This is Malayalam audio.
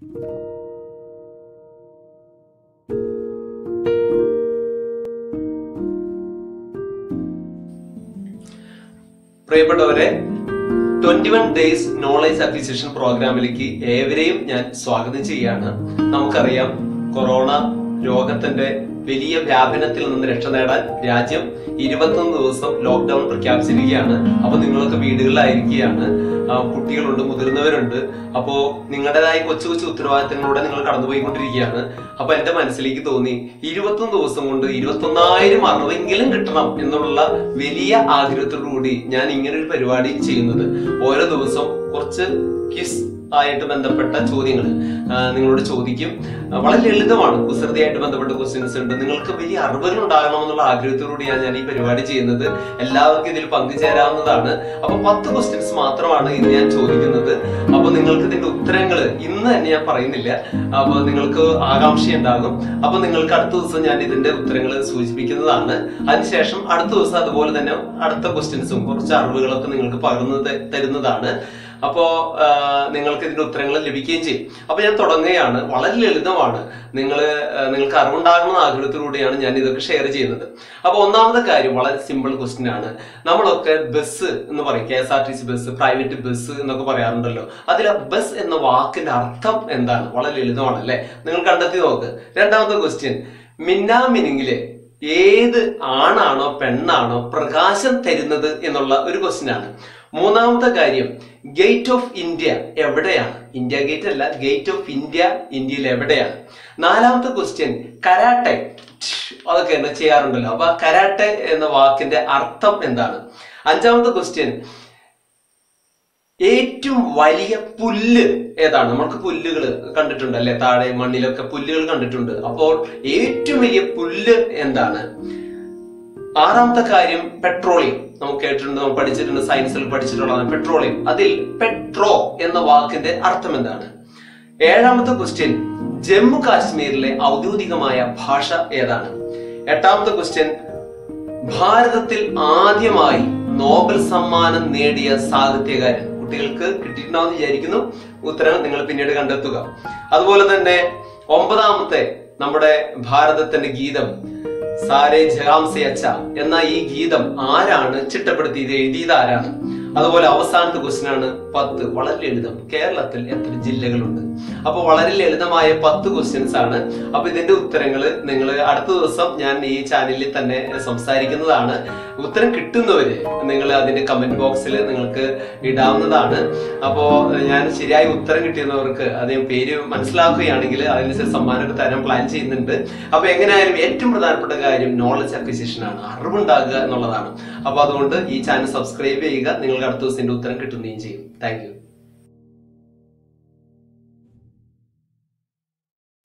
പ്രിയപ്പെട്ടവരെ twenty one days knowledge acquisition പ്രോഗ്രാമിലേക്ക് ഏവരെയും ഞാൻ സ്വാഗതം ചെയ്യാണ് നമുക്കറിയാം കൊറോണ രോഗത്തിന്റെ വലിയ വ്യാപനത്തിൽ നിന്ന് രക്ഷ നേടാൻ രാജ്യം ഇരുപത്തൊന്ന് ദിവസം ലോക്ക്ഡൌൺ പ്രഖ്യാപിച്ചിരിക്കുകയാണ് അപ്പൊ നിങ്ങളൊക്കെ വീടുകളിലായിരിക്കുകയാണ് ആ, കുട്ടികളുണ്ട് മുതിർന്നവരുണ്ട് അപ്പോ നിങ്ങളുടേതായ കൊച്ചു കൊച്ചു ഉത്തരവാദിത്തങ്ങളിലൂടെ നിങ്ങൾ കടന്നുപോയിക്കൊണ്ടിരിക്കുകയാണ് അപ്പൊ എന്റെ മനസ്സിലേക്ക് തോന്നി ഇരുപത്തൊന്ന് ദിവസം കൊണ്ട് ഇരുപത്തൊന്നായിരം അറിവെങ്കിലും കിട്ടണം എന്നുള്ള വലിയ ആഗ്രഹത്തോടു കൂടി ഞാൻ ഇങ്ങനെ ഒരു പരിപാടി ചെയ്യുന്നത് ഓരോ ദിവസം കുറച്ച് ക്വിസ് ആയിട്ട് ബന്ധപ്പെട്ട ചോദ്യങ്ങൾ നിങ്ങളോട് ചോദിക്കും ആ, വളരെ ലളിതമാണ് കുസൃതിയായിട്ട് ബന്ധപ്പെട്ട ക്വസ്റ്റ്യൻസ് ഉണ്ട് നിങ്ങൾക്ക് വലിയ അറിവുകൾ ഉണ്ടാകണമെന്നുള്ള ആഗ്രഹത്തോടുകൂടിയാണ് ഞാൻ ഈ പരിപാടി ചെയ്യുന്നത് എല്ലാവർക്കും ഇതിൽ പങ്കുചേരാവുന്നതാണ് അപ്പൊ പത്ത് ക്വസ്റ്റ്യൻസ് മാത്രമാണ് ഇന്ന് ഞാൻ ചോദിക്കുന്നത് അപ്പൊ നിങ്ങൾക്ക് ഇതിന്റെ ഉത്തരങ്ങൾ ഇന്ന് തന്നെ ഞാൻ പറയുന്നില്ല അപ്പൊ നിങ്ങൾക്ക് ആകാംക്ഷ ഉണ്ടാകും അപ്പൊ നിങ്ങൾക്ക് അടുത്ത ദിവസം ഞാൻ ഇതിന്റെ ഉത്തരങ്ങൾ സൂചിപ്പിക്കുന്നതാണ് അതിനുശേഷം അടുത്ത ദിവസം അതുപോലെ തന്നെ അടുത്ത ക്വസ്റ്റ്യൻസും കുറച്ച് അറിവുകളൊക്കെ നിങ്ങൾക്ക് പകർന്നു ത- തരുന്നതാണ് അപ്പോ ആ, നിങ്ങൾക്ക് ഇതിന്റെ ഉത്തരങ്ങൾ ലഭിക്കുകയും ചെയ്യും അപ്പൊ ഞാൻ തുടങ്ങുകയാണ് വളരെ ലളിതമാണ് നിങ്ങൾ നിങ്ങൾക്ക് അറിവുണ്ടാകണമെന്ന ആഗ്രഹത്തിലൂടെയാണ് ഞാൻ ഇതൊക്കെ ഷെയർ ചെയ്യുന്നത് അപ്പൊ ഒന്നാമത്തെ കാര്യം വളരെ സിമ്പിൾ ക്വസ്റ്റ്യൻ ആണ് നമ്മളൊക്കെ ബസ് എന്ന് പറയും K S R T C bus private bus എന്നൊക്കെ പറയാറുണ്ടല്ലോ അതിൽ ബസ് എന്ന വാക്കിന്റെ അർത്ഥം എന്താണ് വളരെ ലളിതമാണ് അല്ലെ നിങ്ങൾ കണ്ടെത്തി നോക്ക് രണ്ടാമത്തെ ക്വസ്റ്റ്യൻ മിന്നാമിനിങ്ങില് ഏത് ആണാണോ പെണ്ണാണോ പ്രകാശം തരുന്നത് എന്നുള്ള ഒരു ക്വസ്റ്റ്യൻ ആണ് മൂന്നാമത്തെ കാര്യം ഗേറ്റ് ഓഫ് ഇന്ത്യ എവിടെയാണ് ഇന്ത്യ ഗേറ്റ് അല്ല ഗേറ്റ് ഓഫ് ഇന്ത്യ ഇന്ത്യയിൽ എവിടെയാണ് നാലാമത്തെ ക്വസ്റ്റ്യൻ കരാട്ടെ അതൊക്കെ എന്നെ ചെയ്യാറുണ്ടല്ലോ അപ്പൊ ആ കരാട്ടെ എന്ന വാക്കിന്റെ അർത്ഥം എന്താണ് അഞ്ചാമത്തെ ക്വസ്റ്റ്യൻ ഏറ്റവും വലിയ പുല്ല് ഏതാണ് നമ്മൾക്ക് പുല്ലുകൾ കണ്ടിട്ടുണ്ട് അല്ലെ താഴെ മണ്ണിലൊക്കെ പുല്ലുകൾ കണ്ടിട്ടുണ്ട് അപ്പോൾ ഏറ്റവും വലിയ പുല്ല് എന്താണ് ആറാമത്തെ കാര്യം പെട്രോളിയം നമുക്ക് കേട്ടിട്ടുണ്ട് നമ്മൾ പഠിച്ചിട്ടുണ്ട് സയൻസിൽ പഠിച്ചിട്ടുള്ളതാണ് പെട്രോളിയം അതിൽ പെട്രോ എന്ന വാക്കിന്റെ അർത്ഥം എന്താണ് ഏഴാമത്തെ ക്വസ്റ്റ്യൻ ജമ്മു കാശ്മീരിലെ ഔദ്യോഗികമായ ഭാഷ ഏതാണ് എട്ടാമത്തെ ക്വസ്റ്റ്യൻ ഭാരതത്തിൽ ആദ്യമായി നോബൽ സമ്മാനം നേടിയ സാഹിത്യകാരൻ കുട്ടികൾക്ക് കിട്ടിയിട്ടുണ്ടാവും വിചാരിക്കുന്നു ഉത്തരം നിങ്ങൾ പിന്നീട് കണ്ടെത്തുക അതുപോലെ തന്നെ ഒമ്പതാമത്തെ നമ്മുടെ ഭാരതത്തിന്റെ ഗീതം സാരേ ജഹാംസെ അച്ച എന്ന ഈ ഗീതം ആരാണ് ചിട്ടപ്പെടുത്തിയത് എഴുതിയത് ആരാണ് അതുപോലെ അവസാനത്തെ ക്വസ്റ്റ്യൻ ആണ് പത്ത് വളരെ ലളിതം കേരളത്തിൽ എത്ര ജില്ലകളുണ്ട് അപ്പൊ വളരെ ലളിതമായ പത്ത് ക്വസ്റ്റ്യൻസ് ആണ് അപ്പൊ ഇതിന്റെ ഉത്തരങ്ങൾ നിങ്ങൾ അടുത്ത ദിവസം ഞാൻ ഈ ചാനലിൽ തന്നെ സംസാരിക്കുന്നതാണ് ഉത്തരം കിട്ടുന്നവര് നിങ്ങൾ അതിന്റെ കമന്റ് ബോക്സിൽ നിങ്ങൾക്ക് ഇടാവുന്നതാണ് അപ്പോ ഞാൻ ശരിയായ ഉത്തരം കിട്ടിയവർക്ക് അദ്ദേഹം പേര് മനസ്സിലാക്കുകയാണെങ്കിൽ അതിനനുസരിച്ച് സമ്മാനമൊക്കെ തരാൻ പ്ലാൻ ചെയ്യുന്നുണ്ട് അപ്പൊ എങ്ങനെയായാലും ഏറ്റവും പ്രധാനപ്പെട്ട കാര്യം നോളജ് അക്വിസിഷൻ ആണ് അറിവുണ്ടാകുക എന്നുള്ളതാണ് അപ്പൊ അതുകൊണ്ട് ഈ ചാനൽ സബ്സ്ക്രൈബ് ചെയ്യുക നിങ്ങൾക്ക് അടുത്ത ദിവസം ഇതിന്റെ ഉത്തരം കിട്ടുകയും ചെയ്യും താങ്ക് യു